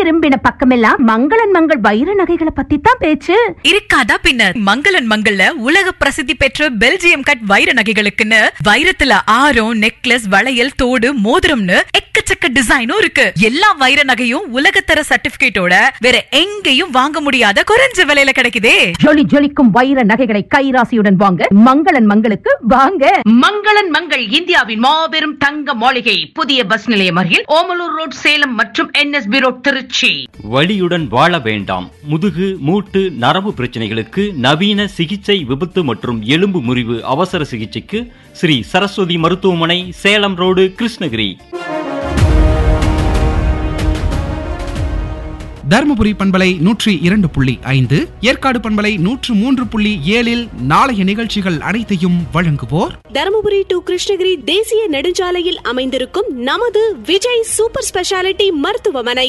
திரும்பின பக்கமெல்லாம் மங்களன் மங்கள் வைர நகைகளை பத்தி தான் பேச்சு இருக்காதா பின்ன மங்களன் மங்கள்ல உலக பிரசித்தி பெற்ற பெல்ஜியம் கட் வைர நகைகளுக்குன்னு வைரத்துல ஆரம் நெக்லஸ் வளையல் தோடு மோதிரம்னு எக்கச்சக்க டிசைனும் இருக்கு எல்லா வைர நகையும் உலகத்தர சர்டிபிகேட்டோட வேற எங்கேயும் வாங்க முடியாத குறைஞ்ச விலையில கிடைக்குதே ஜொலி ஜொலிக்கும் வைர நகைகளை கைராசியுடன் வாங்க மங்களன் மங்களுக்கு வாங்க மங்களன் மங்கள் இந்தியாவின் மாபெரும் தங்க மாளிகை புதிய பஸ் நிலையம் அருகில் ஓமலூர் ரோட் சேலம் மற்றும் என்எஸ்பி ரோட் திருச்சி வலியுடன் வாழ வேண்டாம் முதுகு மூட்டு நரம்பு பிரச்சனைகளுக்கு நவீன சிகிச்சை விபத்து மற்றும் எலும்பு முறிவு அவசர சிகிச்சைக்கு ஸ்ரீ சரஸ்வதி மருத்துவமனை சேலம் ரோடு கிருஷ்ணகிரி தருமபுரி பண்பலை நூற்றி இரண்டு புள்ளி ஐந்து ஏற்காடு பண்பலை நூற்று மூன்று புள்ளி ஏழில் நாளைய நிகழ்ச்சிகள் அனைத்தையும் வழங்குவோர் தருமபுரி டு கிருஷ்ணகிரி தேசிய நெடுஞ்சாலையில் அமைந்திருக்கும் நமது விஜய் சூப்பர் ஸ்பெஷாலிட்டி மருத்துவமனை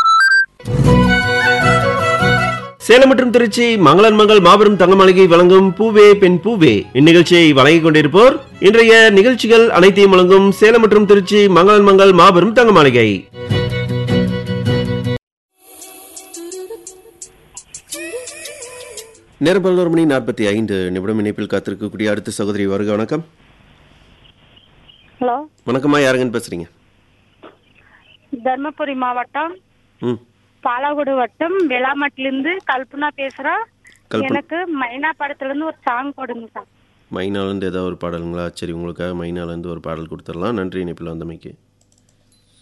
சேலம் மற்றும் திருச்சி மங்களன் மங்கள் மாபெரும் தங்க மாளிகை வழங்கும் பூவே பெண் பூவே இந்நிகழ்ச்சியை வழங்கிக் கொண்டிருப்போர் இன்றைய நிகழ்ச்சிகள் அனைத்தையும் வழங்கும் சேலம் மற்றும் திருச்சி மங்களன் மங்கள் மாபெரும் தங்க மாளிகை நேரம் பதினோரு மணி நாற்பத்தி ஐந்து நிமிடம் இணைப்பில் காத்திருக்கக்கூடிய அடுத்த சகோதரி வருக வணக்கம் ஹலோ வணக்கம்மா யாருங்கன்னு பேசுறீங்க தர்மபுரி மாவட்டம் ம் பாலகுடு வட்டம் வெளாமட்டிலிருந்து கல்பனா பேசுறேன் கல்பனா. எனக்கு மைனா படத்துல இருந்து ஒரு சாங் போடுங்க சார் மைனாலேருந்து ஏதாவது ஒரு பாடலுங்களா சரி உங்களுக்காக மைனாலேருந்து ஒரு பாடல் கொடுத்துடலாம் நன்றி இணைப்பில் வந்தமைக்கு